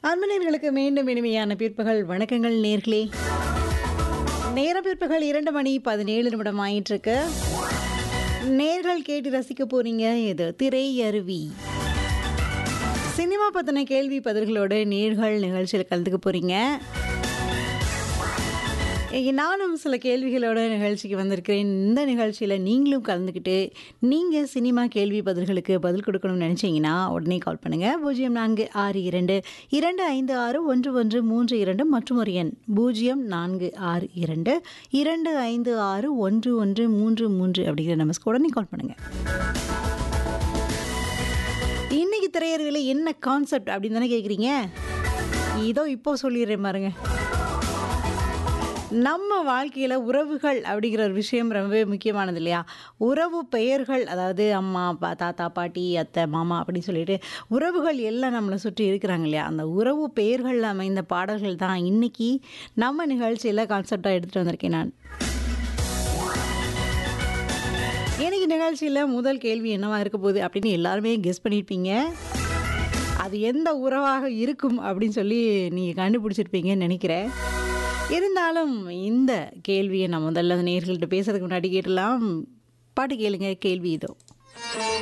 அன்பனர்களுக்கு மீண்டும் இனிமையான பிற்பகல் வணக்கங்கள் நேர்களே நேர பிற்பகல் இரண்டு மணி பதினேழு நிமிடம் ஆயிட்டிருக்கு நேர்கள் கேட்டு ரசிக்க போறீங்க இது திரை அருவி சினிமா பற்றின கேள்வி பதில்களோட நேர்கள் நிகழ்ச்சியில் கலந்துக்க போறீங்க இங்க நானும் சில கேள்விகளோட நிகழ்ச்சிக்கு வந்திருக்கிறேன் இந்த நிகழ்ச்சியில் நீங்களும் கலந்துக்கிட்டு நீங்கள் சினிமா கேள்வி பதில்களுக்கு பதில் கொடுக்கணும்னு நினச்சிங்கன்னா உடனே கால் பண்ணுங்கள் பூஜ்ஜியம் நான்கு ஆறு இரண்டு இரண்டு ஐந்து ஆறு ஒன்று ஒன்று மூன்று இரண்டு மற்றும் ஒரு எண் பூஜ்ஜியம் நான்கு ஆறு இரண்டு இரண்டு ஐந்து ஆறு ஒன்று ஒன்று மூன்று மூன்று அப்படிங்கிற நமஸ்க்கு உடனே கால் பண்ணுங்கள் இன்னைக்கு திரையரங்கில் என்ன கான்செப்ட் அப்படின்னு தானே கேட்குறீங்க இதோ இப்போ சொல்லிடுறேன் பாருங்க நம்ம வாழ்க்கையில் உறவுகள் அப்படிங்கிற ஒரு விஷயம் ரொம்பவே முக்கியமானது இல்லையா உறவு பெயர்கள் அதாவது அம்மா அப்பா தாத்தா பாட்டி அத்தை மாமா அப்படின்னு சொல்லிட்டு உறவுகள் எல்லாம் நம்மளை சுற்றி இருக்கிறாங்க இல்லையா அந்த உறவு பெயர்கள் அமைந்த பாடல்கள் தான் இன்னைக்கு நம்ம நிகழ்ச்சியில் கான்செப்டாக எடுத்துகிட்டு வந்திருக்கேன் நான் இன்னைக்கு நிகழ்ச்சியில் முதல் கேள்வி என்னவா இருக்க போகுது அப்படின்னு எல்லாருமே கெஸ் பண்ணியிருப்பீங்க அது எந்த உறவாக இருக்கும் அப்படின்னு சொல்லி நீங்கள் கண்டுபிடிச்சிருப்பீங்கன்னு நினைக்கிறேன் இருந்தாலும் இந்த கேள்வியை நான் முதல்ல நேர்கள்ட்ட பேசுறதுக்கு முன்னாடி கேட்டலாம் பாட்டு கேளுங்க கேள்வி இதோ